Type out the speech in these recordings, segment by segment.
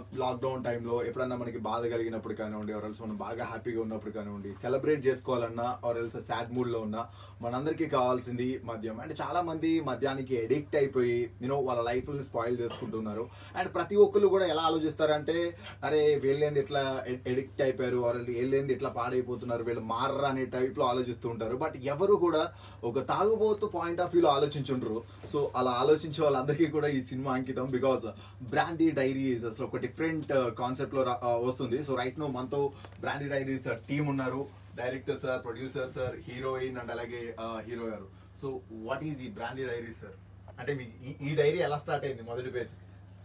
Lockdown టైంలో ఎప్పుడన్నా మనకి బాధ కలిగినప్పుడు కానివ్వండి ఆర్ ఎల్స్ మనం బాగా హ్యాపీగా ఉన్నప్పుడు కానివ్వండి సెలబ్రేట్ చేసుకోవాలన్నా ఆర్ ఎల్స్ సాడ్ మూడ్లో ఉన్నా మనందరికీ కావాల్సింది మద్యం అండ్ చాలా మంది మద్యానికి ఎడిక్ట్ అయిపోయి యూనో వాళ్ళ లైఫ్ని స్పాయిల్ చేసుకుంటున్నారు అండ్ ప్రతి ఒక్కరు కూడా ఎలా ఆలోచిస్తారంటే అరే వీళ్ళేంది ఇట్లా ఎడిక్ట్ అయిపోయారు ఆర్ వీళ్ళేంది ఇట్లా పాడైపోతున్నారు వీళ్ళు మారరా అనే టైప్లో ఆలోచిస్తూ ఉంటారు బట్ ఎవరు కూడా ఒక తాగుబోతు పాయింట్ ఆఫ్ వ్యూలో ఆలోచించుండ్రు సో అలా ఆలోచించే వాళ్ళందరికీ కూడా ఈ సినిమా అంకితం బికాస్ బ్రాందీ డైరీస్ అసలు ఒక డిఫరెంట్ కాన్సెప్ట్ లో రా- ఆ, వస్తుంది సో రైట్ నో మనతో బ్రాందీ డైరీస్ టీమ్ ఉన్నారు director sir producer sir heroine and అలాగే హీరో గారు సో వాట్ ఈజ్ ఈ బ్రాందీ డైరీస్ సార్ అంటే మీ ఈ- ఈ డైరీ ఎలా స్టార్ట్ అయింది మొదటి పేజ్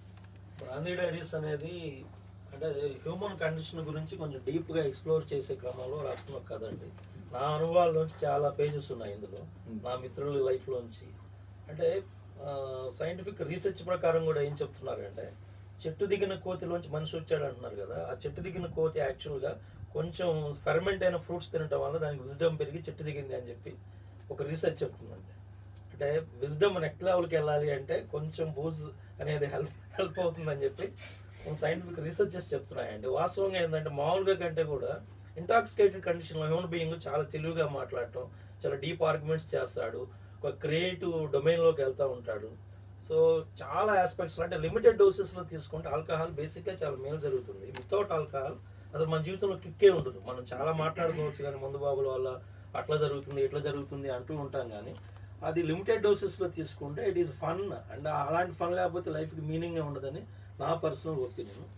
బ్రాందీ డైరీస్ అనేది అంటే హ్యూమన్ కండిషన్ గురించి కొంచెం డీప్ గా ఎక్స్ప్లోర్ చేసే క్రమంలో రాసుకున్న కథ అండి నా అనుభవాల్లోంచి చాలా పేజెస్ ఉన్నాయి ఇందులో Hmm. నా మిత్రుల లైఫ్ లోంచి అంటే సైంటిఫిక్ రీసెర్చ్ ప్రకారం కూడా ఏం చెప్తున్నారంటే చెట్టు దిగిన కోతిలోంచి మనిషి వచ్చాడు అంటున్నారు కదా ఆ చెట్టు దిగిన కోతి యాక్చువల్గా కొంచెం ఫెర్మెంట్ అయిన ఫ్రూట్స్ తినటం వల్ల దానికి విజ్డమ్ పెరిగి చెట్టు దిగింది అని చెప్పి ఒక రీసెర్చ్ చెప్తుందండి అంటే విజ్డమ్ నెక్స్ట్ లెవెల్కి వెళ్ళాలి అంటే కొంచెం బూజ్ అనేది హెల్ప్ హెల్ప్ అవుతుందని చెప్పి సైంటిఫిక్ రీసెర్చెస్ చెప్తున్నాయండి వాస్తవంగా ఏంటంటే మామూలుగా కంటే కూడా ఇంటాక్సికేటెడ్ కండిషన్లో హ్యూమన్ బీయింగ్ చాలా తెలివిగా మాట్లాడటం చాలా డీప్ ఆర్గ్యుమెంట్స్ చేస్తాడు ఒక క్రియేటివ్ డొమైన్లోకి వెళ్తూ ఉంటాడు సో చాలా ఆస్పెక్ట్స్ అంటే లిమిటెడ్ డోసెస్లో తీసుకుంటే ఆల్కహాల్ బేసిక్గా చాలా మేలు జరుగుతుంది వితౌట్ ఆల్కహాల్ అసలు మన జీవితంలో కిక్కే ఉండదు మనం చాలా మాట్లాడుకోవచ్చు కానీ మందు బాబుల వల్ల అట్లా జరుగుతుంది ఇట్లా జరుగుతుంది అంటూ ఉంటాం కానీ అది లిమిటెడ్ డోసెస్లో తీసుకుంటే ఇట్ ఈస్ ఫన్ అండ్ అలాంటి ఫన్ లేకపోతే లైఫ్కి మీనింగ్ ఉండదని నా పర్సనల్ ఒపీనియన్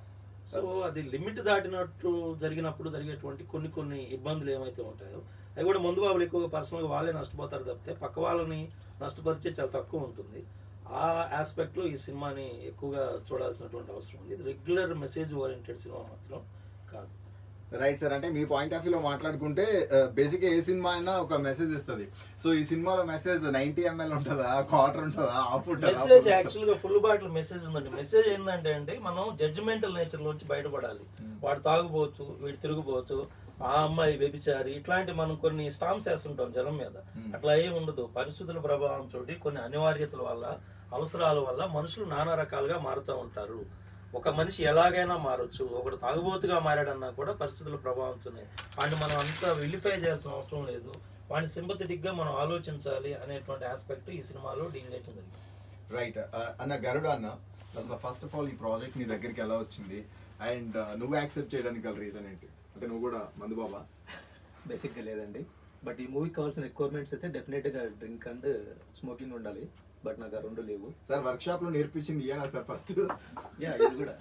సో అది లిమిట్ దాటినట్టు జరిగినప్పుడు జరిగేటువంటి కొన్ని కొన్ని ఇబ్బందులు ఏమైతే ఉంటాయో అవి కూడా మందు బాబులు ఎక్కువగా పర్సనల్గా వాళ్ళే నష్టపోతారు తప్పితే పక్క వాళ్ళని నష్టపరిచే చాలా తక్కువ ఉంటుంది ఆ ఆస్పెక్ట్లో ఈ సినిమాని ఎక్కువగా చూడాల్సినటువంటి అవసరం ఉంది ఇది రెగ్యులర్ మెసేజ్ ఓరియంటెడ్ సినిమా మాత్రం కాదు రైట్ సార్ అంటే మీ పాయింట్ ఆఫ్ వ్యూలో మాట్లాడుకుంటే బేసిక్ ఏ సినిమా అయినా ఒక మెసేజ్ ఇస్తుంది సో ఈ సినిమాలో మెసేజ్ నైన్టీ ఎంఎల్ ఉంటుందా క్వార్టర్ ఉంటుందా హాఫ్ మెసేజ్ ఉంటుందా యాక్చువల్ గా ఫుల్ బాటిల్ మెసేజ్ ఉందండి మెసేజ్ ఏంటంటే అంటే మనం జడ్జిమెంటల్ నేచర్ నుంచి బయటపడాలి Hmm. వాడు తాగుపోవచ్చు వీడు తిరుగుపోవచ్చు ఆ అమ్మాయి వ్యభిచారి ఇట్లాంటి మనం కొన్ని స్టాంప్స్ వేస్తుంటాం జనం మీద Hmm. అట్లా ఏం ఉండదు పరిస్థితుల ప్రభావం తోటి కొన్ని అనివార్యతల వల్ల అవసరాల వల్ల మనుషులు నానా రకాలుగా మారుతూ ఉంటారు ఒక మనిషి ఎలాగైనా మారొచ్చు ఒకడు తాగుబోతుగా మారాడన్నా కూడా పరిస్థితుల ప్రభావంతోనే వాడిని మనం అంతా విలిఫై చేయాల్సిన అవసరం లేదు వాడిని సింపథెటిక్ గా మనం ఆలోచించాలి అనేటువంటి ఆస్పెక్ట్ ఈ సినిమాలో డీల్ చేయడం జరిగింది రైట్ అన్న గరుడ అన్న అసలు ఫస్ట్ ఆఫ్ ఆల్ ఈ ప్రాజెక్ట్ నీ దగ్గరికి ఎలా వచ్చింది అండ్ నువ్వు యాక్సెప్ట్ చేయడానికి గల రీజన్ ఏంటి అంటే నువ్వు కూడా మందు బాబా బేసిక్గా లేదండి బట్ ఈ మూవీకి కావాల్సిన రిక్వైర్మెంట్స్ అయితే డెఫినెట్గా డ్రింక్ అండ్ స్మోకింగ్ ఉండాలి బట్ నాకు ఆ రెండు లేవు సార్ వర్క్ షాప్ లో నేర్పించింది ఏనా సార్ ఫస్ట్ యా ఇది కూడా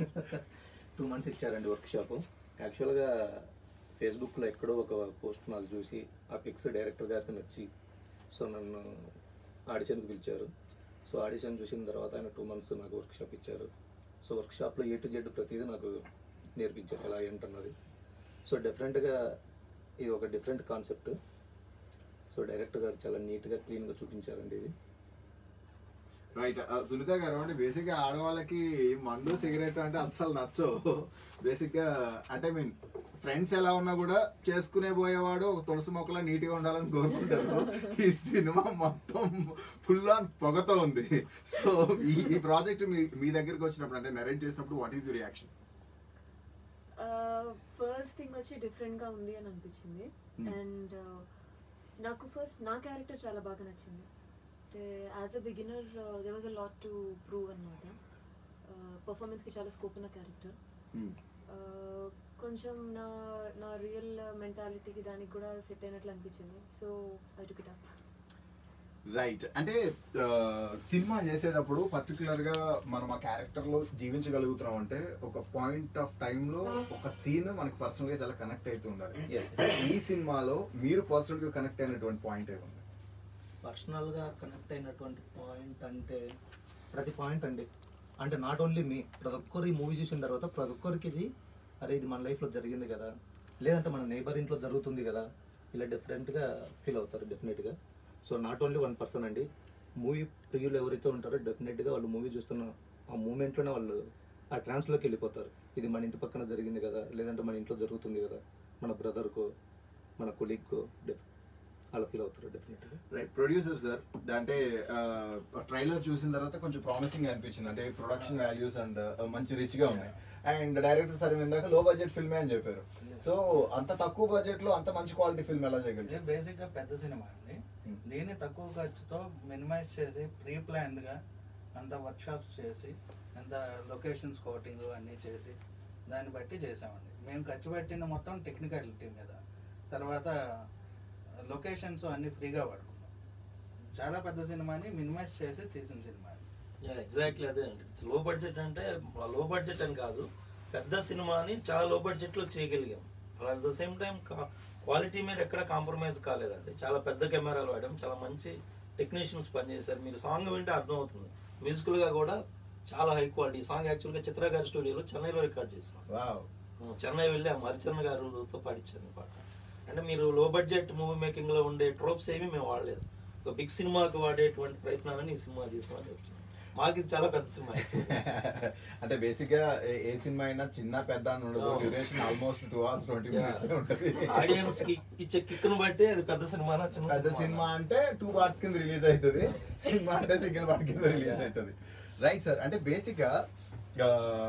టూ మంత్స్ ఇచ్చారండి వర్క్ షాప్ యాక్చువల్గా ఫేస్బుక్లో ఎక్కడో ఒక పోస్ట్ నాది చూసి ఆ పిక్స్ డైరెక్టర్ గారికి నచ్చి సో నన్ను ఆడిషన్కి పిలిచారు సో ఆడిషన్ చూసిన తర్వాత ఆయన టూ మంత్స్ నాకు వర్క్ షాప్ ఇచ్చారు సో వర్క్ షాప్లో ఏ టు జెడ్ ప్రతిదీ నాకు నేర్పించారు ఎలా ఏంటన్నది సో డిఫరెంట్గా ఇది ఒక డిఫరెంట్ కాన్సెప్ట్ సో డైరెక్టర్ గారు చాలా నీట్గా క్లీన్గా చూపించారండి ఇది రైట్ సునీత గారు అంటే బేసిక్ గా ఆడవాళ్ళకి మందు సిగరెట్ అంటే అస్సలు నచ్చవు బేసిక్ గా అంటే మీన్ ఫ్రెండ్స్ ఎలా ఉన్నా కూడా చేసుకునే పోయేవాడు ఒక తులసి మొక్కలా నీట్ గా ఉండాలని కోరుకుంటారు ఈ సినిమా మొత్తం ఫుల్ ఆన్ పొగతో ఉంది సో ఈ ఈ ప్రాజెక్ట్ మీ మీ దగ్గరికి వచ్చినప్పుడు అంటే నెరేట్ చేసినప్పుడు what is reaction first thing వచ్చి డిఫరెంట్ గా ఉంది అని అనిపించింది Hmm. అండ్ నాకు ఫస్ట్ నా క్యారెక్టర్ చాలా బాగా నచ్చింది అంటే as a beginner there was a lot to prove అనమాట పర్ఫార్మెన్స్ కి చాలా స్కోప్ ఉన్న క్యారెక్టర్ కొంచెం నా నా రియల్ మెంటాలిటీకి దానికి కూడా సెట్ అయినట్లు అనిపించింది so I took it up right అంటే ఆ, సినిమా చేసేటప్పుడు పర్టికులర్ గా మనం ఆ క్యారెక్టర్ లో జీవించగలుగుతున్నాం అంటే ఒక పాయింట్ ఆఫ్ టైం లో ఒక సీన్ మనకి పర్సనల్ గా చాలా కనెక్ట్ అవుతూ ఉండాలి Yes. So, ఈ సినిమాలో మీరు పర్సనల్ గా కనెక్ట్ అయినటువంటి పాయింట్ ఏముంది పర్సనల్గా కనెక్ట్ అయినటువంటి పాయింట్ అంటే ప్రతి పాయింట్ అండి అంటే నాట్ ఓన్లీ మీ ప్రతి ఒక్కరు ఈ మూవీ చూసిన తర్వాత ప్రతి ఒక్కరికి ఇది అరే ఇది మన లైఫ్లో జరిగింది కదా లేదంటే మన నేబర్ ఇంట్లో జరుగుతుంది కదా ఇలా డిఫరెంట్గా ఫీల్ అవుతారు డెఫినెట్గా so not only one person అండి మూవీ ప్రియులు ఎవరైతే ఉంటారో డెఫినెట్గా వాళ్ళు మూవీ చూస్తున్న ఆ మూమెంట్లోనే వాళ్ళు ఆ ట్రాన్స్లోకి వెళ్ళిపోతారు ఇది మన ఇంటి పక్కన జరిగింది కదా లేదంటే మన ఇంట్లో జరుగుతుంది కదా మన బ్రదర్కో మన కొలీగ్కో అలా ఫీల్ అవుతారు డెఫినెట్గా రైట్ ప్రొడ్యూసర్ సార్ అంటే ట్రైలర్ చూసిన తర్వాత కొంచెం ప్రామిసింగ్ అనిపించింది అంటే ప్రొడక్షన్ వాల్యూస్ అండ్ మంచి రిచ్ గా ఉన్నాయి అండ్ డైరెక్టర్ సార్ ఇందాక లో బడ్జెట్ ఫిల్మే అని చెప్పారు సో అంత తక్కువ బడ్జెట్ లో అంత మంచి క్వాలిటీ ఫిల్మ్ ఎలా ఇది చేయగలిగారు బేసిక్ గా పెద్ద సినిమా అండి Hmm. దీన్ని తక్కువ ఖర్చుతో మినిమైజ్ చేసి ప్రీ ప్లాన్డ్ గా అంత వర్క్ షాప్స్ చేసి అంత లొకేషన్ స్కోటింగ్ అన్నీ చేసి దాన్ని బట్టి చేసామండి మేము ఖర్చు పెట్టింది మొత్తం టెక్నికాలిటీ మీద తర్వాత లొకేషన్స్ అన్ని ఫ్రీగా వాడుకున్నాం చాలా పెద్ద సినిమాని మినిమైజ్ చేసి తీసిన సినిమా ఎగ్జాక్ట్లీ అదే అండి లో బడ్జెట్ అంటే లో బడ్జెట్ అని కాదు పెద్ద సినిమాని చాలా లో బడ్జెట్ లో చేయగలిగాం at the same time quality మీద ఎక్కడ కాంప్రమైజ్ కాలేదండి చాలా పెద్ద కెమెరాలు వాడాం చాలా మంచి టెక్నీషియన్స్ పనిచేశారు మీరు సాంగ్ వింటే అర్థమవుతుంది మ్యూజికల్ గా కూడా చాలా హై క్వాలిటీ సాంగ్ యాక్చువల్ గా చిత్ర గారి స్టూడియోలో చెన్నైలో రికార్డ్ చేసినాం వావ్ ఉమ్, చెన్నై వెళ్ళి ఆ మరిచరణ్ గారితో పాటించాను పాట అంటే మీరు లో బడ్జెట్ మూవీ మేకింగ్ లో ఉండే ట్రోప్స్ ఏమి మేము వాడలేదు ఒక బిగ్ సినిమాకి వాడేటువంటి ప్రయత్నాలని ఈ సినిమా చేసామని చెప్తున్నాం మాకు ఇది చాలా పెద్ద సినిమా actually. అంటే బేసిక్ గా ఏ- ఏ సినిమా అయినా చిన్న పెద్ద అని ఉండదు అవును. Duration almost two hours twenty minutes ఉంటది ఆడియన్స్ కి ఇచ్చే కిక్ను బట్టి అది పెద్ద సినిమానా చిన్న పెద్ద సినిమా అంటే టూ పార్ట్స్ కింద రిలీజ్ అవుతుంది సినిమా అంటే సింగిల్ పార్ట్ కింద రిలీజ్ అవుతుంది రైట్ సార్ అంటే బేసిక్ గా ఆ,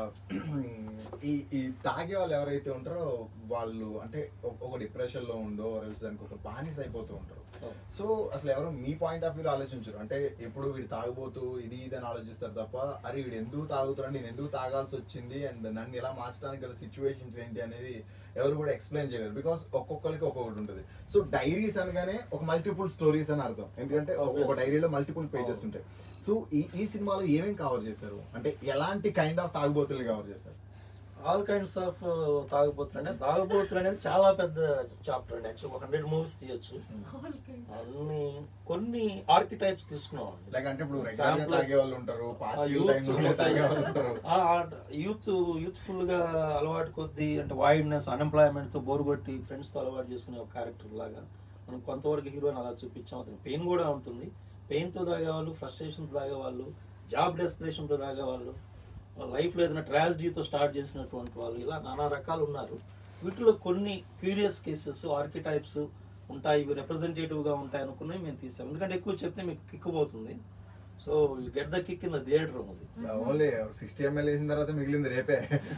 ఈ ఈ తాగే వాళ్ళు ఎవరైతే ఉంటారో వాళ్ళు అంటే ఒక- ఒక డిప్రెషన్ లో ఉండో ఎల్స్ దానికి ఒక బానిస అయిపోతూ ఉంటారు సో అసలు ఎవరు మీ పాయింట్ ఆఫ్ వ్యూలో ఆలోచించరు అంటే ఎప్పుడు వీడు తాగబోతూ ఇది ఇది అని ఆలోచిస్తారు తప్ప అరే వీడు ఎందుకు తాగుతాడు నేను ఎందుకు తాగాల్సి వచ్చింది అండ్ నన్ను ఇలా మార్చడానికి గల సిచ్యువేషన్స్ ఏంటి అనేది ఎవరు కూడా ఎక్స్ప్లెయిన్ చేయలేరు బికాస్ ఒక్కొక్కరికి ఒక్కొక్కటి ఉంటుంది సో డైరీస్ అనగానే ఒక మల్టిపుల్ స్టోరీస్ అని అర్థం ఎందుకంటే ఒక- ఒక డైరీలో మల్టిపుల్ పేజెస్ ఉంటాయి సో ఈ ఈ సినిమాలో ఏమేమి కవర్ చేశారు అంటే ఎలాంటి కైండ్ ఆఫ్ తాగుబోతులు కవర్ చేశారు ఆల్ కైండ్స్ ఆఫ్ తాగుబోతులు అంటే తాగుబోతులు అనేది చాలా పెద్ద చాప్టర్ అండి యాక్చువల్ ఒక హండ్రెడ్ మూవీస్ తీయచ్చు అన్ని కొన్ని ఆర్కిటైప్స్ తీసుకున్నాం అండి లైక్ అంటే ఇప్పుడు రెగ్యులర్ గా Samplers. తాగే వాళ్ళు ఉంటారు పార్టీ youth- టైంలో తాగే వాళ్ళు ఉంటారు యూత్ యూత్ఫుల్ గా అలవాటు కొద్దీ అంటే వైడ్నెస్ అన్ఎంప్లాయ్మెంట్ తో బోర్ కొట్టి ఫ్రెండ్స్ తో అలవాటు చేసుకునే ఒక క్యారెక్టర్ లాగా మనం కొంతవరకు హీరోని అలా చూపించాం అతను పెయిన్ కూడా ఉంటుంది పెయిన్ తో తాగేవాళ్ళు ఫ్రస్ట్రేషన్ తో తాగేవాళ్ళు జాబ్ డెస్పిరేషన్ తో తాగేవాళ్ళు లైఫ్ లో ఏదైనా ట్రాజడీతో స్టార్ట్ చేసినటువంటి వాళ్ళు ఇలా నానా రకాలు ఉన్నారు వీటిలో కొన్ని క్యూరియస్ కేసెస్ ఆర్కిటైప్స్ ఉంటాయి ఇవి రిప్రజెంటేటివ్ గా ఉంటాయి అనుకుని మేము తీసాం ఎందుకంటే ఎక్కువ చెప్తే మీకు కిక్ పోతుంది so get the kick in the theatre ఉంది ఓన్లీ సిక్స్టీ ఎంఎల్ వేసిన తర్వాత మిగిలింది రేపే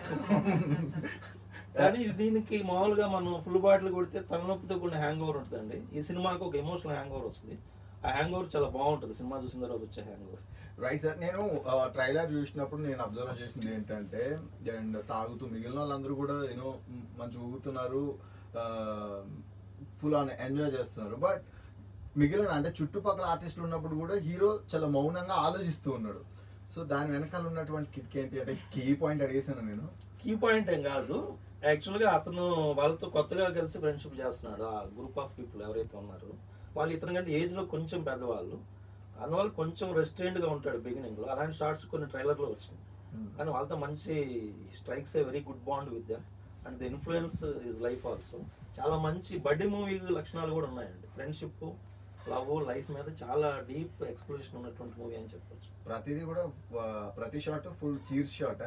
కానీ దీనికి మామూలుగా మనం ఫుల్ బాటిల్ కొడితే తలనొప్పితో కూడిన హ్యాంగ్ ఓవర్ ఉంటుందండి ఈ సినిమాకి ఒక ఎమోషనల్ హ్యాంగ్ ఓవర్ వస్తుంది ఆ హ్యాంగ్ ఓవర్ చాలా బాగుంటుంది సినిమా చూసిన తర్వాత వచ్చే హ్యాంగ్ ఓవర్ రైట్ సార్ నేను ట్రైలర్ చూసినప్పుడు నేను అబ్జర్వ్ చేసింది ఏంటంటే అండ్ తాగుతూ మిగిలిన వాళ్ళందరూ కూడా యూనో మంచి ఊగుతున్నారు ఫుల్ ఆన్ ఎంజాయ్ చేస్తున్నారు బట్ మిగిలిన అంటే చుట్టుపక్కల ఆర్టిస్టులు ఉన్నప్పుడు కూడా హీరో చాలా మౌనంగా ఆలోచిస్తూ ఉన్నాడు సో దాని వెనకాల ఉన్నటువంటి కిక్ ఏంటి అంటే కీ పాయింట్ అడిగేసాను నేను కీ పాయింట్ ఏం కాదు యాక్చువల్గా అతను వాళ్ళతో కొత్తగా కలిసి ఫ్రెండ్షిప్ చేస్తున్నాడు ఆ గ్రూప్ ఆఫ్ పీపుల్ ఎవరైతే ఉన్నారో వాళ్ళు ఇతని కంటే ఏజ్లో కొంచెం పెద్దవాళ్ళు అందువల్ల కొంచెం రెస్టారెంట్ గా ఉంటాడు బిగినింగ్ లో అలాంటి షార్ట్స్ కొన్ని ట్రైలర్ లో వచ్చినాయి కానీ వాళ్ళతో మంచి strikes a very good bond with them and the influence is life also చాలా మంచి బడ్డీ మూవీ లక్షణాలు కూడా ఉన్నాయండి ఫ్రెండ్షిప్ లవ్ లైఫ్ మీద చాలా డీప్ ఎక్స్ప్లోరేషన్ ఉన్నటువంటి మూవీ అని చెప్పొచ్చు ప్రతిదీ కూడా ఆ, ప్రతి shot full cheers shot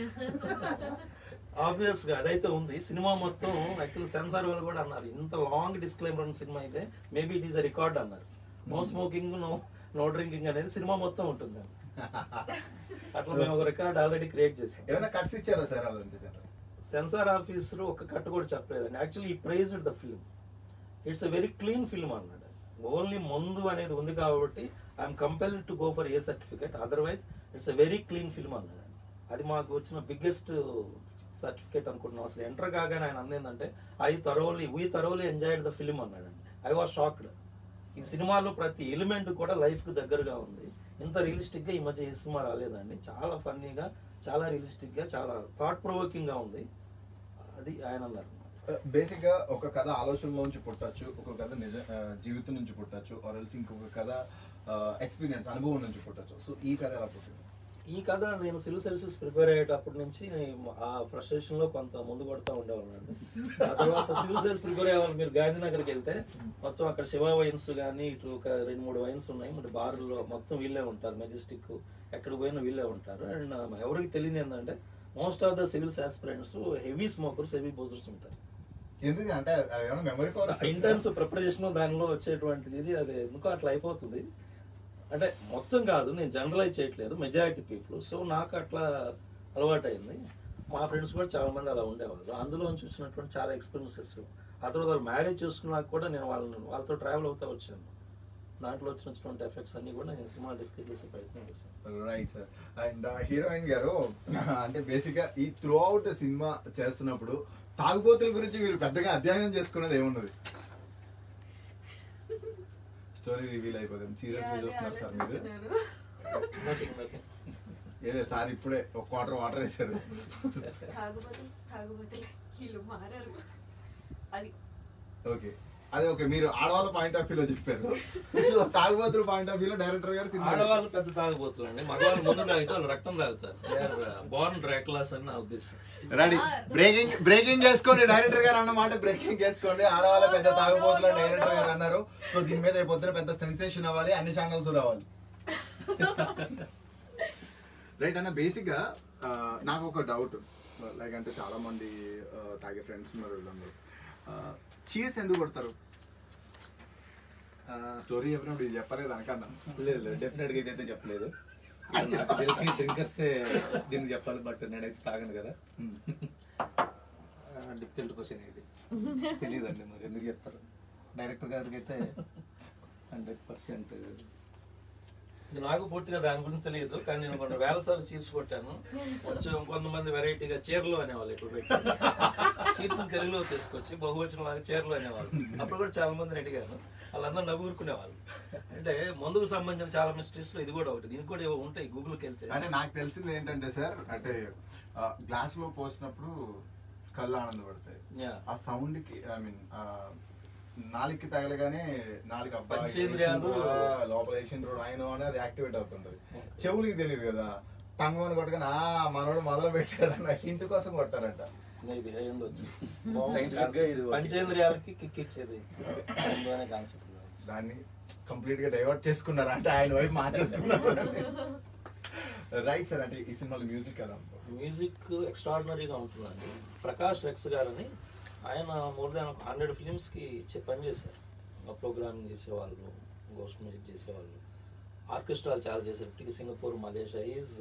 obvious గా అదైతే ఉంది సినిమా మొత్తం యాక్చువల్ సెన్సార్ వాళ్ళు కూడా అన్నారు ఇంత లాంగ్ డిస్క్లైమర్ ఉన్న సినిమా అయితే maybe it is a record అన్నారు no smoking no no drinking అనేది సినిమా మొత్తం ఉంటుంది అట్లా మేము ఒక రికార్డ్ ఆల్రెడీ క్రియేట్ చేసాం ఏమైనా కట్స్ ఇచ్చారా సార్ అదంతే జనరల్ సెన్సార్ ఆఫీసర్ ఒక కట్ కూడా చెప్పలేదండి యాక్చువల్లీ ఈ praise the film it's a very clean film అన్నాడు ఓన్లీ మందు అనేది ఉంది కాబట్టి I'm compel to go for A certificate otherwise it's a very clean film అన్నాడు అది మాకు వచ్చిన బిగ్గెస్ట్ సర్టిఫికేట్ అనుకుంటున్నాం అసలు ఎంటర్ కాగానే ఆయన అందేందంటే I thoroughly we thoroughly enjoyed the film అన్నాడండి ఐ వాజ్ షాక్డ్ ఈ సినిమాలో ప్రతి ఎలిమెంట్ కూడా లైఫ్ కు దగ్గరగా ఉంది ఇంత రియలిస్టిక్ గా ఈ మధ్య ఈ సినిమా రాలేదండి చాలా ఫన్నీగా చాలా రియలిస్టిక్ గా చాలా థాట్ ప్రొవోకింగ్ గా ఉంది అది ఆయన అన్నారు బేసిక్ గా ఒక కథ ఆలోచనలో నుంచి పుట్టచ్చు ఒక కథ నిజ ఆ, జీవితం నుంచి పుట్టచ్చు ఆర్ ఎల్స్ ఇంకొక కథ ఎక్స్పీరియన్స్ అనుభవం నుంచి పుట్టచ్చు సో ఈ కథ ఎలా పుట్టింది ఈ కథ నేను సివిల్ సర్వీసెస్ ప్రిపేర్ అయ్యేటప్పటి నుంచి నేను ఆ ఫ్రస్ట్రేషన్ లో కొంత ముందు కొడతా ఉండేవాళ్ళండి ఆ తర్వాత సివిల్ సర్వీస్ ప్రిపేర్ అయ్యేవాళ్ళు మీరు గాంధీనగర్కి వెళ్తే మొత్తం అక్కడ శివ వైన్స్ కానీ ఇటు ఒక రెండు మూడు వైన్స్ ఉన్నాయి మరి బార్లో మొత్తం వీళ్ళే ఉంటారు మెజెస్టిక్ ఎక్కడ పోయినా వీళ్ళే ఉంటారు అండ్ ఎవరికి తెలియదు ఏంటంటే most of the civils aspirants heavy smokers heavy boozers ఉంటారు ఎందుకు అంటే అది ఏమైనా మెమరీ పవర్ ఇంటెన్స్ ప్రిపరేషన్ దానిలో వచ్చేటువంటిది ఇది అది ఎందుకో అట్లా అయిపోతుంది అంటే మొత్తం కాదు నేను జనరలైజ్ చేయట్లేదు మెజారిటీ పీపుల్ సో నాకు అట్లా అలవాటైంది మా ఫ్రెండ్స్ కూడా చాలా మంది అలా ఉండేవాళ్ళు అందులో నుంచి వచ్చినటువంటి చాలా ఎక్స్పీరియన్సెస్ ఆ తర్వాత వాళ్ళు మ్యారేజ్ చేసుకున్నాక కూడా నేను వాళ్ళని వాళ్ళతో ట్రావెల్ అవుతా వచ్చాను దాంట్లో వచ్చినటువంటి ఎఫెక్ట్స్ అన్ని కూడా నేను సినిమా డిస్కస్ చేసే ప్రయత్నం చేశాను రైట్ సార్ అండ్ హీరోయిన్ గారు అంటే బేసిక్ గా ఈ త్రూ అవుట్ సినిమా చేస్తున్నప్పుడు తాగుబోతుల గురించి మీరు పెద్దగా అధ్యయనం చేసుకున్నది ఏమున్నది స్టోరీ రివీల్ అయిపోతుంది సీరియస్ గా చూస్తున్నారు సార్ మీరు Nothing, nothing. ఏదే సార్ ఇప్పుడే ఒక క్వార్టర్ వాటర్ వేశారు తాగుబోతు తాగుబోతులే వీళ్ళు మారారు అది ఓకే అదే ఓకే మీరు ఆడవాళ్ళ పాయింట్ ఆఫ్ వ్యూలో చెప్పారు సో తాగుబోతుల పాయింట్ ఆఫ్ వ్యూలో డైరెక్టర్ గారు సినిమా ఆడవాళ్ళు పెద్ద తాగుబోతులండి మగవాళ్ళు ముందు తాగితే వాళ్ళు రక్తం తాగుతారు బోర్న్ డ్రాక్లాస్ అని నా ఉద్దేశం రెడీ బ్రేకింగ్ బ్రేకింగ్ చేసుకోండి డైరెక్టర్ గారు అన్నమాట బ్రేకింగ్ చేసుకోండి ఆడవాళ్ళ పెద్ద తాగుబోతుల డైరెక్టర్ గారు అన్నారు సో దీని మీద రేపు పొద్దున పెద్ద సెన్సేషన్ అవ్వాలి అన్ని ఛానల్స్ రావాలి రైట్ అన్న బేసిక్ గా ఆ, నాకు ఒక డౌట్ లైక్ అంటే చాలా మంది ఆ, తాగే ఫ్రెండ్స్ ఉన్నారు వీళ్ళందరూ చీర్స్ ఎందుకు కొడతారు స్టోరీ చెప్పినప్పుడు ఇది చెప్పలేదు అనకన్నా లేదు లేదు డెఫినెట్ గా ఇదైతే చెప్పలేదు నాకు తెలిసి డ్రింకర్స్ దీనికి చెప్పాలి బట్ నేనైతే తాగను కదా డిఫికల్ట్ క్వశ్చన్ ఇది తెలియదండి మరి ఎందుకు చెప్తారు డైరెక్టర్ గారికి అయితే హండ్రెడ్ పర్సెంట్ ఇది నాకు పూర్తిగా దాని గురించి తెలియదు కానీ నేను కొన్ని వేల సార్లు చీర్స్ కొట్టాను కొంచెం కొంతమంది వెరైటీగా చీరలు అనేవాళ్ళు ఇట్లా పెట్టి చీర్స్ తెలుగులో తీసుకొచ్చి బహువచనం లాగా చీరలు అనేవాళ్ళు అప్పుడు కూడా చాలా మందిని అడిగాను వాళ్ళందరూ నవ్వుకునేవాళ్ళు అంటే మందుకు సంబంధించిన చాలా మిస్టరీస్ లో ఇది కూడా ఒకటి దీనికి కూడా ఏవో ఉంటాయి గూగుల్కి వెళ్తే అంటే నాకు తెలిసింది ఏంటంటే సార్ అంటే గ్లాస్ లో పోసినప్పుడు కళ్ళు ఆనందపడతాయి Yeah. ఆ సౌండ్ కి ఐ మీన్ నాలుగుకి తగలగానే నాలుగు అబ్బా పంచేంద్రియాలు- వేసిండ్రా, లోపల వేసిండ్రు ఆయన అని అది యాక్టివేట్ అవుతుంటది చెవులకి తెలియదు కదా టంగమని కొట్టగానే ఆ మనోడు మొదలు పెట్టాడు అన్న హింట్ కోసం కొడతారంట మేబీ అయి ఉండొచ్చు Scientific గా ఇది ఒకటి. పంచేంద్రియాలకి కిక్ ఇచ్చేది అందులోనే కాన్సెప్ట్ దాన్ని కంప్లీట్ గా డైవర్ట్ చేసుకున్నారు అంటే ఆయన వైపు మార్చేసుకున్నారు రైట్ సార్ అంటే ఈ సినిమాలో మ్యూజిక్ కదా మ్యూజిక్ ఎక్స్ట్రాడినరీగా ఉంటుందండి ప్రకాష్ రెక్స్ గారని ఆయన మోర్ దాన్ ఒక హండ్రెడ్ ఫిలిమ్స్కి పనిచేశారు ప్రోగ్రామింగ్ చేసేవాళ్ళు గోస్ట్ మ్యూజిక్ చేసేవాళ్ళు ఆర్కెస్ట్రాలు చాలా చేశారు ఇప్పటికి సింగపూర్ మలేషియా ఈజ్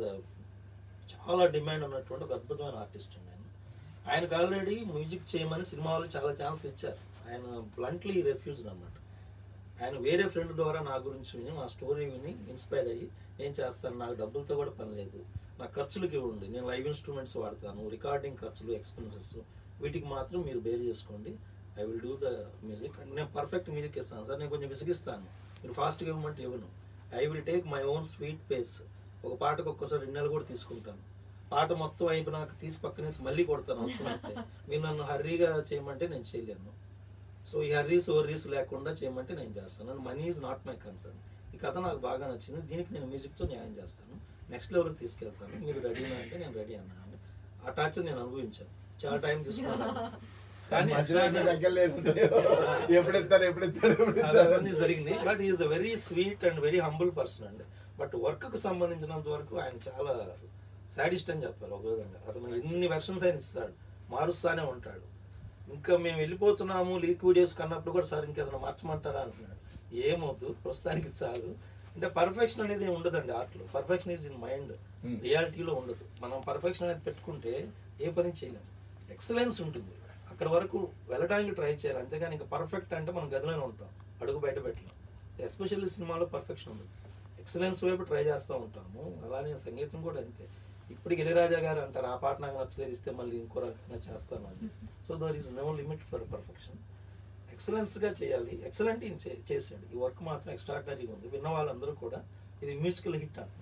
చాలా డిమాండ్ ఉన్నటువంటి ఒక అద్భుతమైన ఆర్టిస్ట్ అండి ఆయన ఆయనకు ఆల్రెడీ మ్యూజిక్ చేయమని సినిమా వాళ్ళు చాలా ఛాన్స్లు ఇచ్చారు ఆయన బ్లంట్లీ రెఫ్యూజ్డ్ అన్నమాట ఆయన వేరే ఫ్రెండ్ ద్వారా నా గురించి విని మా స్టోరీ విని ఇన్స్పైర్ అయ్యి ఏం చేస్తాను నాకు డబ్బులతో కూడా పని లేదు నా ఖర్చులకి ఇవ్వండి నేను లైవ్ ఇన్స్ట్రుమెంట్స్ వాడతాను రికార్డింగ్ ఖర్చులు ఎక్స్పెన్సెస్ వీటికి మాత్రం మీరు బేర్ చేసుకోండి I will do the music and నేను పర్ఫెక్ట్ మ్యూజిక్ ఇస్తాను సార్ నేను కొంచెం విసిగిస్తాను మీరు ఫాస్ట్గా ఇవ్వమంటే ఇవ్వను I will take my own sweet pace ఒక పాటకు ఒక్కోసారి రెండు నెలలు కూడా తీసుకుంటాను పాట మొత్తం అయిపోయినాక తీసి పక్కనేసి మళ్ళీ కొడతాను అవసరమైతే మీరు నన్ను హర్రీగా చేయమంటే నేను చేయలేను సో ఈ హర్రీస్ ఓర్రీస్ లేకుండా చేయమంటే నేను చేస్తాను money is not my concern ఈ కథ నాకు బాగా నచ్చింది దీనికి నేను మ్యూజిక్తో న్యాయం చేస్తాను నెక్స్ట్ లెవెల్కి తీసుకెళ్తాను మీరు రెడీనా అంటే నేను రెడీ అన్నాను ఆ టార్చర్ నేను అనుభవించాను చాలా టైం తీసుకున్నాను కానీ మధ్యలో ఎన్ని దగ్గర లేసుంటాయో. ఎప్పుడు ఎత్తాడు ఎప్పుడు ఎత్తాడు ఎప్పుడు అది ఎత్తాడు అవన్నీ జరిగింది but is a very sweet and very humble person అండి బట్ వర్క్ కు సంబంధించినంత వరకు ఆయన చాలా సాడిస్ట్ అని చెప్పాలి ఒక విధంగా అతను ఎన్ని వెర్షన్స్ ఆయన ఇస్తాడు మారుస్తానే ఉంటాడు ఇంకా మేము వెళ్ళిపోతున్నాము లీక్ వీడియోస్ కన్నప్పుడు కూడా సార్ ఇంకేదైనా మార్చమంటారా అంటున్నాడు ఏమవుతు ప్రస్తుతానికి చాలు అంటే పర్ఫెక్షన్ అనేది ఏం ఉండదండి ఆర్ట్లో perfection is in mind Hmm. రియాలిటీలో ఉండదు మనం పర్ఫెక్షన్ అనేది పెట్టుకుంటే ఏ పని చేయలేము ఎక్సలెన్స్ ఉంటుంది అక్కడ వరకు వెళ్ళడానికి ట్రై చేయాలి అంతేగాని ఇంకా పర్ఫెక్ట్ అంటే మనం గదిలోనే ఉంటాం అడుగు బయట పెట్టలేం ఎస్పెషల్లీ సినిమాలో పర్ఫెక్షన్ ఉండదు ఎక్సలెన్స్ వైపు ట్రై చేస్తూ ఉంటాము అలానే సంగీతం కూడా అంతే ఇప్పటికి ఇళయరాజా గారు అంటారు ఆ పాట నాకు నచ్చలేదు ఇస్తే మళ్ళీ ఇంకో రకంగా చేస్తాను అని so there is no limit for perfection ఎక్సలెన్స్గా చేయాలి ఎక్సలెంట్ ఇన్ చేశాడు ఈ వర్క్ మాత్రం ఎక్స్ట్రాడినరీగా ఉంది విన్న వాళ్ళందరూ కూడా ఇది మ్యూజికల్ హిట్ అంటున్నారు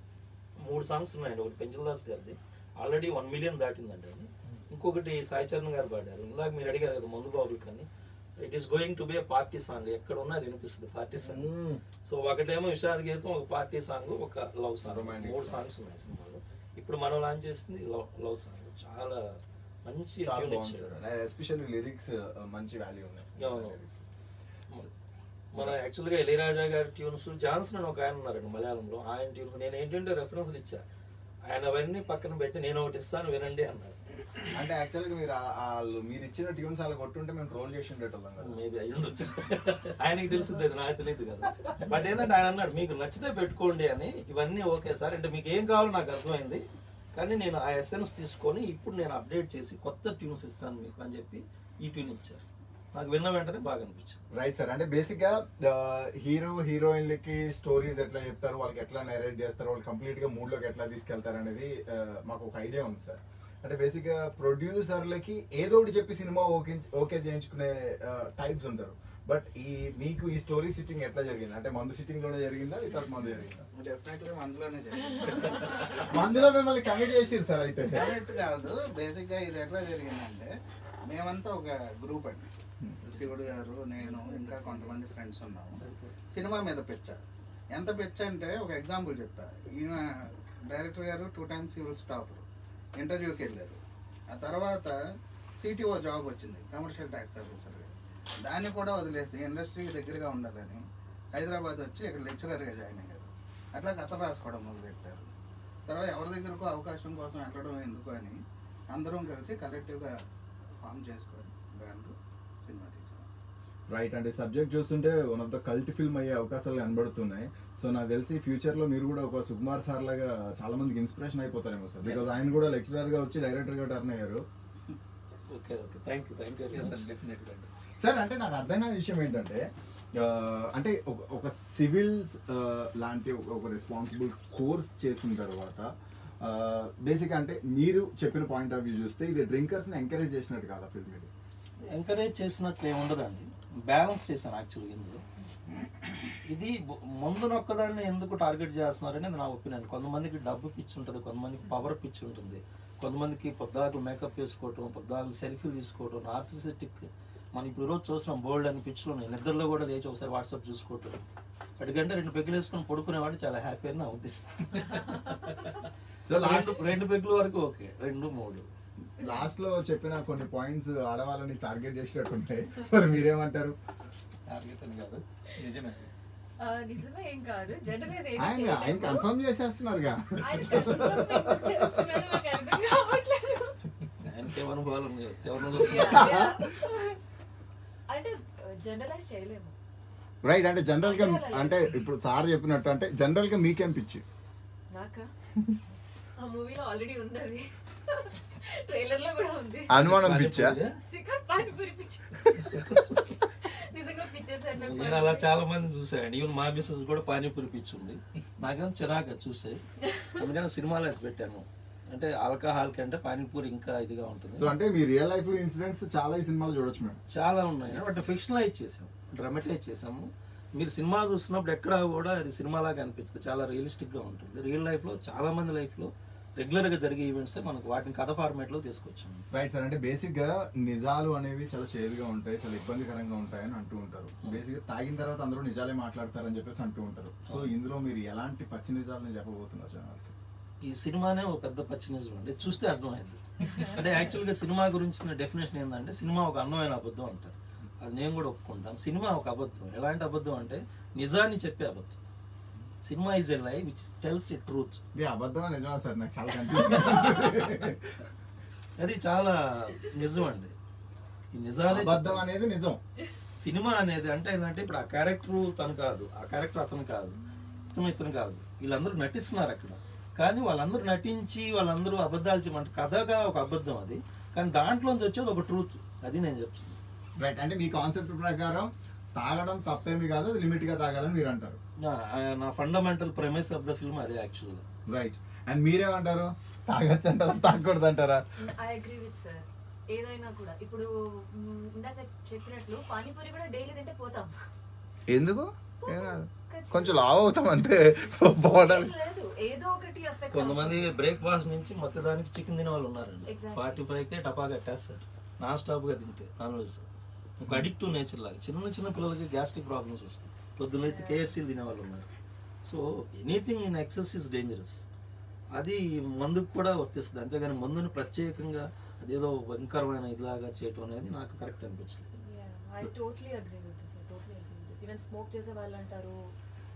మూడు సాంగ్స్ ఉన్నాయండి ఒకటి పెంచల్ దాస్ గారిది ఆల్రెడీ వన్ మిలియన్ దాటిందండి అది ఇంకొకటి సాయి చరణ్ గారు పాడారు ఇందాక మీరు అడిగారు కదా మందు బాబులు కానీ it is going to be a party song ఎక్కడ ఉన్నా అది వినిపిస్తుంది పార్టీ సాంగ్ మ్మ్. సో ఒకటేమో విషాద గీతం ఒక పార్టీ సాంగ్ ఒక లవ్ సాంగ్ Romantic మూడు song. సాంగ్స్ ఉన్నాయి సినిమాలో ఇప్పుడు మనం లాంచ్ చేసింది లవ్ లవ్ సాంగ్ చాలా మంచి చాలా tune బాగుంది ఇచ్చారు. సార్ ఎస్పెషల్లీ లిరిక్స్ మంచి వాల్యూ అవును. ఉన్నాయి మన యాక్చువల్గా ఇళయరాజా గారి ట్యూన్స్ జాన్సన్ అని ఒక ఆయన ఉన్నారండి మలయాళంలో ఆయన ట్యూన్స్ నేను ఏంటంటే రెఫరెన్స్లు ఇచ్చా ఆయన అవన్నీ పక్కన పెట్టి నేను ఒకటి ఇస్తాను వినండి అన్నారు అంటే యాక్చువల్గా మీరు ఆ- వాళ్ళు మీరు ఇచ్చిన ట్యూన్స్ అలా కొట్టుంటే మేము ట్రోల్ చేసి ఉండేటోళ్ళం కదా మేబీ అయి ఉండొచ్చు ఆయనకి తెలుస్తుంది అది నాకు తెలియదు కదా బట్ ఏంటంటే ఆయన అన్నాడు మీకు నచ్చితే పెట్టుకోండి అని ఇవన్నీ ఓకే సార్ అంటే మీకు ఏం కావాలో నాకు అర్థమైంది కానీ నేను ఆ ఎస్ఎన్స్ తీసుకొని ఇప్పుడు నేను అప్డేట్ చేసి కొత్త ట్యూన్స్ ఇస్తాను మీకు అని చెప్పి ఈ ట్యూన్ ఇచ్చారు నాకు విన్న వెంటనే బాగా అనిపించింది రైట్ సార్ అంటే బేసిక్ గా హీరో హీరోయిన్లకి స్టోరీస్ ఎట్లా చెప్తారు వాళ్ళకి ఎట్లా నరేట్ చేస్తారు వాళ్ళు కంప్లీట్ గా మూడ్ లోకి ఎట్లా తీసుకెళ్తారు అనేది ఆ, మాకు ఒక ఐడియా ఉంది సార్ అంటే బేసిక్ గా ప్రొడ్యూసర్లకి ఏదో ఒకటి చెప్పి సినిమా ఓకే ఓకే చేయించుకునే టైప్స్ ఉంటారు బట్ ఈ మీకు ఈ స్టోరీ సిట్టింగ్ ఎట్లా జరిగింది అంటే మందు సిట్టింగ్ లోనే జరిగిందా ఇతర మందు జరిగిందా డెఫినెట్లీ అందులోనే జరిగింది మందులో మిమ్మల్ని కమిట్ చేసిరు సార్ అయితే డైరెక్ట్ కాదు బేసిక్ గా ఇది ఎట్లా జరిగిందంటే మేమంతా ఒక గ్రూప్ అండి శివుడు గారు నేను ఇంకా కొంతమంది ఫ్రెండ్స్ ఉన్నాము సినిమా మీద పిచ్చ ఎంత పిచ్చ అంటే ఒక ఎగ్జాంపుల్ చెప్తా ఈయన డైరెక్టర్ గారు టూ టైమ్స్ యూ స్టాప్ ఇంటర్వ్యూకి వెళ్ళారు ఆ తర్వాత సిటీఓ జాబ్ వచ్చింది కమర్షియల్ ట్యాక్స్ ఆఫీసర్ దాన్ని కూడా వదిలేసి ఇండస్ట్రీకి దగ్గరగా ఉండాలని హైదరాబాద్ వచ్చి ఇక్కడ లెక్చరర్గా జాయిన్ అయ్యారు అట్లా కథ రాసుకోవడం మొదలెట్టారు తర్వాత ఎవరి దగ్గరకు అవకాశం కోసం వెళ్ళడం ఎందుకు అని అందరం కలిసి కలెక్టివ్గా ఫామ్ చేసుకొని బ్యాండ్ సినిమా తీసాం రైట్ అంటే సబ్జెక్ట్ చూస్తుంటే one of the cult film అయ్యే అవకాశాలు కనబడుతున్నాయి సో నాకు తెలిసి ఫ్యూచర్ లో మీరు కూడా ఒక సుకుమార్ సార్ లాగా చాలా మందికి ఇన్స్పిరేషన్ అయిపోతారేమో సార్ బికాజ్ ఆయన కూడా లెక్చరర్ గా వచ్చి డైరెక్టర్ గా టర్న్ అయ్యారు okay okay thank you thank you డెఫినెట్గా అండి సార్ అంటే నాకు అర్థం కాని విషయం ఏంటంటే ఆ, అంటే ఒక- ఒక సివిల్ లాంటి ఒక- ఒక రెస్పాన్సిబుల్ కోర్స్ చేసిన తర్వాత బేసిక్ అంటే మీరు చెప్పిన పాయింట్ ఆఫ్ వ్యూ చూస్తే ఇది డ్రింకర్స్ ని ఎంకరేజ్ చేసినట్టు కాదా ఫిల్మ్ ఇది ఎంకరేజ్ చేసినట్లు ఏమి ఉండదండి బ్యాలెన్స్ చేశాను యాక్చువల్గా ఇందులో ఇది బ- మందును ఒక్కదాన్ని ఎందుకు టార్గెట్ చేస్తున్నారని అది నా ఒపీనియన్ కొంతమందికి డబ్బు పిచ్చి ఉంటుంది కొంతమందికి పవర్ పిచ్చి ఉంటుంది కొంతమందికి పొద్దాకులు మేకప్ వేసుకోవటం పొద్దాకులు సెల్ఫీలు తీసుకోవటం నార్సిసిస్టిక్ మనం ఇప్పుడు రోజు చూస్తున్నాం బోల్డ్ అని పిచ్చులు ఉన్నాయి నిద్రలో కూడా లేచి ఒకసారి వాట్సాప్ చూసుకోవటం వాటికంటే రెండు పెగ్గులు వేసుకొని పడుకునేవాడు చాలా హ్యాపీ అని నా ఉద్దేశం సో లాస్ట్ రెండు- రెండు పెగ్గుల వరకు ఓకే రెండు మూడు లాస్ట్ లో చెప్పిన కొన్ని పాయింట్స్ ఆడవాళ్ళని టార్గెట్ చేసినట్టుంటాయి మరి మీరేమంటారు టార్గెట్ అని కాదు నిజమే ఆ, నిజమే ఏం కాదు జనరలైజ్ ఏం ఆయన ఆయన చేయలేదు. కన్ఫర్మ్ చేసేస్తున్నారుగా ఆయన confirm ఎందుకు చేస్తున్నారో నాకు అర్థం కావట్లేదు. ఆయనకి ఏం అనుభవాలు ఉన్నాయి ఎవరిని Yeah, చూస్తున్నా yeah. అంటే జనరలైజ్ చేయలేము రైట్ అంటే జనరల్ గా అంటే ఇప్పుడు సార్ చెప్పినట్టు అంటే జనరల్ గా మీకేం పిచ్చి నాకా ఆ మూవీలో ఆల్రెడీ ఉంది అది ట్రైలర్ లో కూడా ఉంది అనుమానం పిచ్చా చికెన్ పానీపూరి పిచ్చి నిజంగా పిచ్చేసారు నాకు నేను అలా చాలా మంది చూసాను ఈవెన్ మా మిస్సెస్ కూడా పానీపూరి పిచ్చి ఉంది నాకేమో చిరాక చూస్తే అందుకని సినిమాలో అది పెట్టాను అంటే ఆల్కహాల్ కంటే పానీపూరి ఇంకా ఇదిగా ఉంటుంది సో అంటే మీ రియల్ లైఫ్ ఇన్సిడెంట్స్ చాలా ఈ సినిమాలో చూడొచ్చు మేము చాలా ఉన్నాయి బట్ ఫిక్షనలైజ్ చేసాము డ్రామటైజ్ చేసాము మీరు సినిమా చూస్తున్నప్పుడు ఎక్కడ కూడా అది సినిమాలాగా అనిపిస్తుంది చాలా రియలిస్టిక్ గా ఉంటుంది రియల్ లైఫ్ లో చాలా మంది లైఫ్ లో రెగ్యులర్ గా జరిగే ఈవెంట్స్ మనకు వాటిని కథ ఫార్మేట్ లో తీసుకొచ్చాము రైట్ సార్ అంటే బేసిక్ గా నిజాలు అనేవి చాలా చేదుగా ఉంటాయి చాలా ఇబ్బందికరంగా ఉంటాయని అంటూ ఉంటారు బేసిక్ గా తాగిన తర్వాత అందరూ నిజాలే మాట్లాడతారని చెప్పేసి అంటూ ఉంటారు సో ఇందులో మీరు ఎలాంటి పచ్చి నిజాలని చెప్పబోతున్నారు జనాలకి ఈ సినిమానే ఒక పెద్ద పచ్చి నిజం అండి చూస్తే అర్థమైంది అంటే యాక్చువల్గా సినిమా గురించిన డెఫినేషన్ ఏంటంటే సినిమా ఒక అందమైన అబద్ధం అంటారు అది నేను కూడా ఒప్పుకుంటాను సినిమా ఒక అబద్ధం ఎలాంటి అబద్ధం అంటే నిజాన్ని చెప్పే అబద్ధం సినిమా ఈజ్ ఎ లై విచ్ టెల్స్ ఎ ట్రూత్ ఇది అబద్ధమా నిజమా సార్ నాకు చాలా కన్ఫ్యూజన్ అది చాలా నిజం అండి ఈ నిజాలే అబద్ధం అనేది నిజం సినిమా అనేది అంటే ఏంటంటే ఇప్పుడు ఆ క్యారెక్టర్ తను కాదు ఆ క్యారెక్టర్ అతను కాదు ఇతను ఇతను కాదు వీళ్ళందరూ నటిస్తున్నారు అక్కడ కానీ వాళ్ళందరూ నటించి వాళ్ళందరూ అబద్ధాలు చెప్పమంటే కథగా ఒక అబద్ధం అది కానీ దాంట్లోంచి వచ్చేది ఒక ట్రూత్ అది నేను చెప్తున్నాను రైట్ అంటే మీ కాన్సెప్ట్ ప్రకారం తాగడం తప్పేమి కాదు అది లిమిట్ గా తాగాలని మీరు అంటారు నా- నా fundamental premise of the film అదే యాక్చువల్గా రైట్ అండ్ మీరేమంటారు తాగొచ్చు అంటారా తాగకూడదు అంటారా ఐ అగ్రీ విత్ సార్ ఏదైనా కూడా ఇప్పుడు మ్, ఇందాక చెప్పినట్లు పానీపూరి కూడా డైలీ తింటే పోతాం ఎందుకు ఖచ్చితంగా. కొంచెం లావ్ అవుతాం అంతే పోవడానికి లేదు ఏదో ఒకటి ఎఫెక్ట్ కొంతమంది బ్రేక్ఫాస్ట్ నుంచి మొత్తం దానికి చికెన్ తినే వాళ్ళు ఉన్నారండి Exactly. ఫార్టీ ఫైవ్ కే టపా కట్టేస్తారు నాన్ స్టాప్ గా తింటే నాన్ వెజ్ ఒక అడిక్టివ్ నేచర్ లాగా చిన్న చిన్న పిల్లలకి గ్యాస్ట్రిక్ ప్రాబ్లమ్స్ వస్తాయి పొద్దున్న లేస్తే కేఎఫ్సీలు తినే వాళ్ళు ఉన్నారు so anything in excess is dangerous అది మందుకు కూడా వర్తిస్తుంది అంతేగాని మందుని ప్రత్యేకంగా అదేదో భయంకరమైన ఇలాగా చేయటం అనేది నాకు కరెక్ట్ అనిపించలేదు I totally agree with this I totally agree with this even smoke చేసే వాళ్ళు అంటారు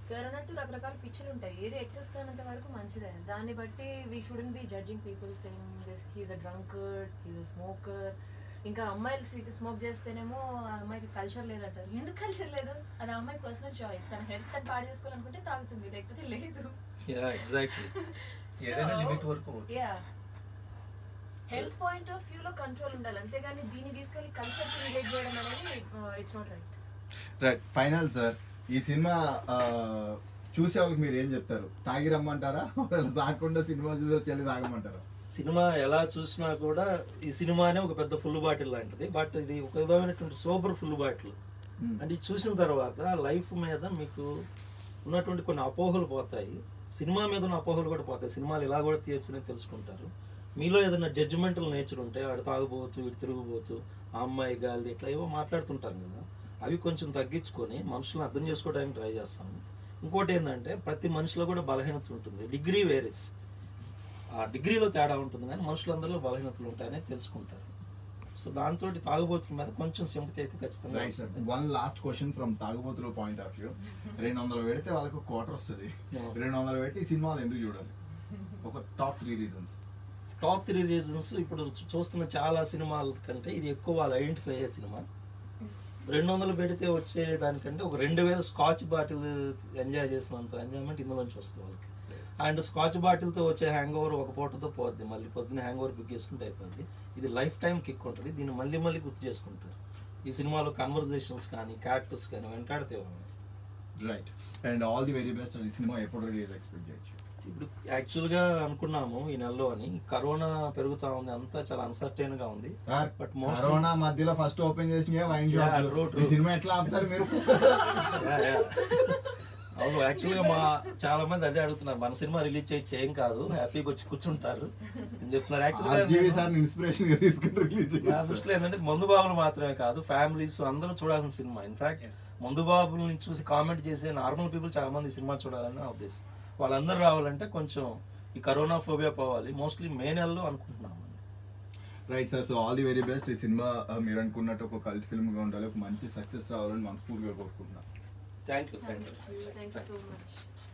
సార్ అన్నట్టు రకరకాల పిచ్చులు ఉంటాయి ఏది ఎక్సెస్ కానంత వరకు మంచిదే దాన్ని బట్టి we shouldn't be judging people saying this he's a drunkard he's a smoker ఇంకా అమ్మాయిలు స్మోక్ చేస్తేనేమో ఆ అమ్మాయికి కల్చర్ లేదంటారు ఎందుకు కల్చర్ లేదు అది ఆ అమ్మాయి పర్సనల్ చాయిస్ తన హెల్త్ తను పాడు చేసుకోవాలనుకుంటే తాగుతుంది లేకపోతే లేదు యా ఎగ్జాక్ట్లీ ఏదైనా లిమిట్ వరకు yeah health point of view లో కంట్రోల్ ఉండాలి అంతేగాని దీన్ని తీసుకెళ్లి కల్చర్ రిలేట్ చేయడం అనేది it's not right right final sir ఈ సినిమా ఆ, చూసే వాళ్ళకి మీరు ఏం చెప్తారు తాగి రమ్మంటారా వాళ్ళు తాగకుండా సినిమా చూసి వచ్చి వెళ్ళి తాగమంటారా సినిమా ఎలా చూసినా కూడా ఈ సినిమానే ఒక పెద్ద ఫుల్ బాటిల్ లాంటిది బట్ ఇది ఒక విధమైనటువంటి సూపర్ ఫుల్ బాటిల్ Hmm. అంటే ఇది చూసిన తర్వాత లైఫ్ మీద మీకు ఉన్నటువంటి కొన్ని అపోహలు పోతాయి సినిమా మీద ఉన్న అపోహలు కూడా పోతాయి సినిమాలు ఇలా కూడా తీయొచ్చని తెలుసుకుంటారు మీలో ఏదైనా జడ్జిమెంటల్ నేచర్ ఉంటే ఆడు తాగుబోతూ ఇటు తిరుగుబోతూ ఆ అమ్మాయి గాలి ఇట్లా ఏవో మాట్లాడుతుంటారు కదా అవి కొంచెం తగ్గించుకొని మనుషులను అర్థం చేసుకోవడానికి ట్రై చేస్తాము ఇంకోటి ఏంటంటే ప్రతి మనిషిలో కూడా బలహీనత ఉంటుంది డిగ్రీ వేరేస్ ఆ డిగ్రీలో తేడా ఉంటుంది కానీ మనుషులందరిలో బలహీనతలు ఉంటాయని తెలుసుకుంటారు సో దాంతో తాగుబోతుల మీద కొంచెం సింపతి అయితే ఖచ్చితంగా రైట్ సార్ వస్తుంది. వన్ లాస్ట్ క్వశ్చన్ ఫ్రమ్ తాగుబోతుల పాయింట్ ఆఫ్ వ్యూ రెండు వందలు పెడితే వాళ్ళకి క్వార్టర్ వస్తుంది Yeah. రెండు వందలు పెట్టి ఈ సినిమాలు ఎందుకు చూడాలి ఒక top three reasons top three reasons ఇప్పుడు చూ- చూస్తున్న చాలా సినిమాల కంటే ఇది ఎక్కువ వాళ్ళు ఐడెంటిఫై అయ్యే సినిమా రెండు వందలు పెడితే వచ్చే దానికంటే ఒక రెండు వేల స్కాచ్ బాటిల్ ఎంజాయ్ చేసినంత ఎంజాయ్మెంట్ ఇందులోంచి వస్తుంది వాళ్ళకి అండ్ స్కాచ్ బాటిల్తో వచ్చే హ్యాంగ్ ఓవర్ ఒక పూటతో పోద్ది మళ్ళీ పొద్దున హ్యాంగ్ ఓవర్ బుక్ చేసుకుంటే అయిపోద్ది ఇది లైఫ్ టైం కిక్ ఉంటుంది దీన్ని మళ్ళీ మళ్ళీ గుర్తు చేసుకుంటారు ఈ సినిమాలో కన్వర్జేషన్స్ కానీ క్యారెక్టర్స్ కానీ వెంటాడితే వాళ్ళు right and all the very best ఈ సినిమా ఎప్పుడు రిలీజ్ ఎక్స్పెక్ట్ చేయొచ్చు ఇప్పుడు యాక్చువల్గా అనుకున్నాము ఈ నెలలో అని కరోనా పెరుగుతా ఉంది అంతా చాలా అన్సర్టైన్ గా ఉంది బట్ మోస్ట్ కరోనా మధ్యలో ఫస్ట్ ఓపెన్ చేసిన వైన్ Yeah, షాప్ true, ఈ true. సినిమా ఎట్లా ఆపుతారు మీరు అవును యాక్చువల్ గా మా చాలా మంది అదే అడుగుతున్నారు మన సినిమా రిలీజ్ చేయొచ్చు ఏం కాదు హ్యాపీగా వచ్చి కూర్చుంటారు అని చెప్తున్నారు ఆర్జీవి యాక్చువల్గా సార్ ఇన్స్పిరేషన్ గా తీసుకుని రిలీజ్ నా దృష్టిలో ఏంటంటే మందు బాబులు మాత్రమే కాదు ఫ్యామిలీస్ అందరూ చూడాల్సిన సినిమా ఇన్ఫాక్ట్ మందు బాబుల్ని చూసి కామెంట్ చేసే నార్మల్ పీపుల్ చాలా మంది ఈ సినిమా చూడాలని నా ఉద్దేశం వాళ్ళందరూ రావాలంటే కొంచెం ఈ కరోనా ఫోబియా పోవాలి మోస్ట్లీ మే నెలలో అనుకుంటున్నాము right sir so all the very best ఈ సినిమా uh, మీరు అనుకున్నట్టు ఒక కల్ట్ ఫిల్మ్ గా ఉండాలి ఒక మంచి సక్సెస్ రావాలని మనస్ఫూర్తిగా కోరుకుంటున్నాను thank you thank you thank you so much